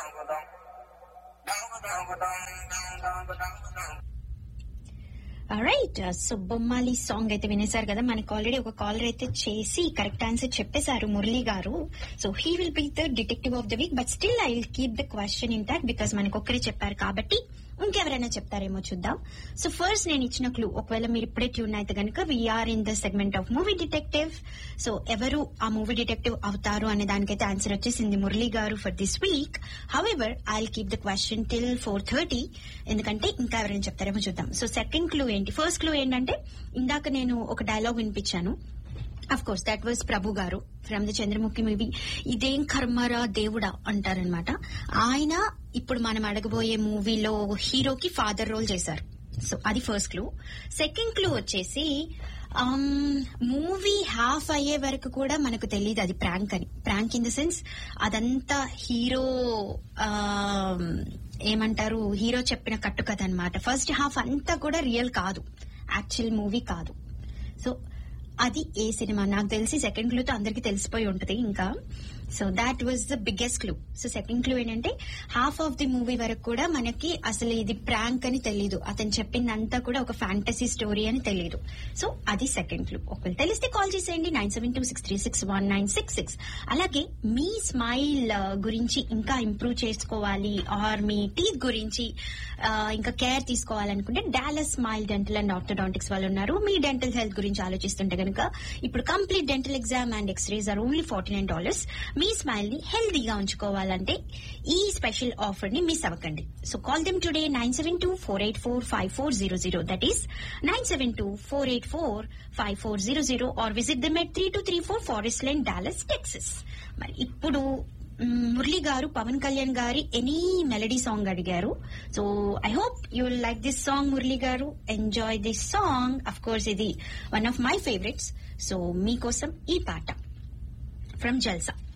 right so బొమ్మాలి song అయితే వినేశారు కదా మనకి ఆల్రెడీ ఒక కాలర్ అయితే చేసి కరెక్ట్ ఆన్సర్ చెప్పేశారు Murali garu so he will be the detective of the week but still I will keep the question intact because మనకు ఒక్కరే చెప్పారు కాబట్టి ఇంకెవరైనా చెప్తారేమో చూద్దాం సో ఫస్ట్ నేను ఇచ్చిన క్లూ ఒకవేళ మీరు ఇప్పుడే ట్యూన్ అయితే కనుక we're in the segment of movie detective so ఎవరు ఆ మూవీ డిటెక్టివ్ అవుతారు అనే దానికైతే ఆన్సర్ వచ్చేసింది Murali garu for this week however I keep the question till four thirty ఎందుకంటే ఇంకా ఎవరైనా చెప్తారేమో చూద్దాం సో సెకండ్ క్లూ ఏంటి ఫస్ట్ క్లూ ఏంటంటే ఇందాక నేను ఒక డైలాగ్ వినిపించాను of course that was Prabhu garu from the Chandramukhi movie ఇదేం కర్మరా దేవుడా అంటారనమాట ఆయన ఇప్పుడు మనం అడగబోయే మూవీలో హీరోకి ఫాదర్ రోల్ చేశారు సో అది ఫస్ట్ క్లూ సెకండ్ క్లూ వచ్చేసి మూవీ హాఫ్ అయ్యే వరకు కూడా మనకు తెలియదు అది ప్రాంక్ అని ప్రాంక్ ఇన్ ద సెన్స్ అదంతా హీరో ఏమంటారు హీరో చెప్పిన కట్టుకథ అనమాట ఫస్ట్ హాఫ్ అంతా కూడా రియల్ కాదు యాక్చువల్ మూవీ కాదు సో అది ఏ సినిమా నాకు తెలిసి సెకండ్ క్లూతో అందరికి తెలిసిపోయి ఉంటది ఇంకా so that was the biggest clue so second clue ఏంటంటే హాఫ్ ఆఫ్ ది మూవీ వరకు కూడా మనకి అసలు ఇది ప్రాంక్ అని తెలియదు అతను చెప్పిందంతా కూడా ఒక ఫ్యాంటసీ స్టోరీ అని తెలియదు సో అది సెకండ్ క్లూ ఒకవేళ తెలిస్తే కాల్ చేసేయండి nine seven two six three six one nine six six అలాగే మీ స్మైల్ గురించి ఇంకా ఇంప్రూవ్ చేసుకోవాలి ఆర్ మీ టీత్ గురించి ఇంకా కేర్ తీసుకోవాలనుకుంటే Dallas smile dental and orthodontics వాళ్ళు ఉన్నారు మీ డెంటల్ హెల్త్ గురించి ఆలోచిస్తుంటే కనుక ఇప్పుడు complete dental exam and xrays are only forty nine dollars మీ స్మైల్ ని హెల్దీగా ఉంచుకోవాలంటే ఈ స్పెషల్ ఆఫర్ ని మిస్ అవ్వకండి so call them today nine seven two four eight four five four zero zero that is nine seven two four eight four five four zero zero or visit them at three two three four forest line Dallas Texas మరి ఇప్పుడు మురళి గారు పవన్ కళ్యాణ్ గారి any melody song అడిగారు so I hope you will like this song Murali garu enjoy this song of course ఇది one of my favourites so మీకోసం ఈ పాట from జల్సా